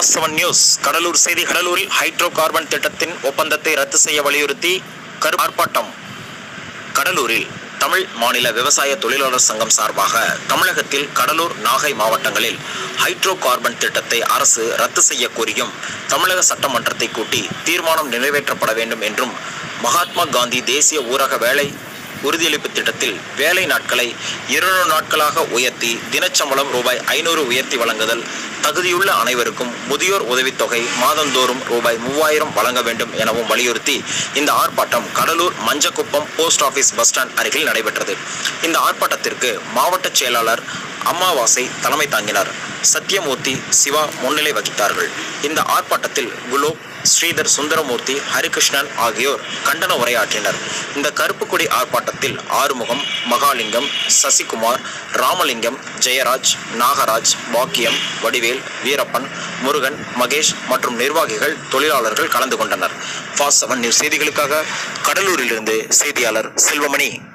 fast seven news Cuddalore செய்தி கடலூரில் hydro carbon திட்டத்தின் ஒப்பந்தத்தை ரத்து செய்ய வலியுறுத்தி கரு ஆர்ப்பாட்டம் கடலூரில் தமிழ் மாநில விவசாய தொழிலாளர் சங்கம் சார்பாக தமிழகத்தில் கடலூர் நாகை மாவட்டங்களில் ஹைட்ரோ கார்பன் திட்டத்தை அரசு ரத்து செய்ய கோரியும் தமிழக சட்டமன்றத்தை கூட்டி தீர்மானம் நிறைவேற்றப்பட வேண்டும் என்றும் மகாத்மா காந்தி தேசிய ஊரக வேலை உறுதியளிப்பு திட்டத்தில் வேலை நாட்களை இருநூறு நாட்களாக உயர்த்தி தினச்சம்பளம் ரூபாய் ஐநூறு உயர்த்தி வழங்குதல் தகுதியுள்ள அனைவருக்கும் முதியோர் உதவித்தொகை மாதந்தோறும் ரூபாய் மூவாயிரம் வழங்க வேண்டும் எனவும் வலியுறுத்தி இந்த ஆர்ப்பாட்டம் Cuddalore Manjakuppam post office bus stand அருகில் நடைபெற்றது இந்த ஆர்ப்பாட்டத்திற்கு மாவட்ட செயலாளர் அம்மாவாசை தலைமை தாங்கினார் சத்யமூர்த்தி சிவா முன்னிலை வகித்தார்கள் இந்த ஆர்ப்பாட்டத்தில் குலோப் ஸ்ரீதர் சுந்தரமூர்த்தி ஹரிகிருஷ்ணன் ஆகியோர் கண்டன உரையாற்றினர் இந்த கருப்பு கொடி ஆர்ப்பாட்டத்தில் ஆறுமுகம் மகாலிங்கம் சசிகுமார் ராமலிங்கம் ஜெயராஜ் நாகராஜ் பாக்கியம் வடிவேல் வீரப்பன் முருகன் மகேஷ் மற்றும் நிர்வாகிகள் தொழிலாளர்கள் கலந்து கொண்டனர் ஃபாஸ்ட் செவன் நியூஸ் செய்திகளுக்காக கடலூரிலிருந்து செய்தியாளர் செல்வமணி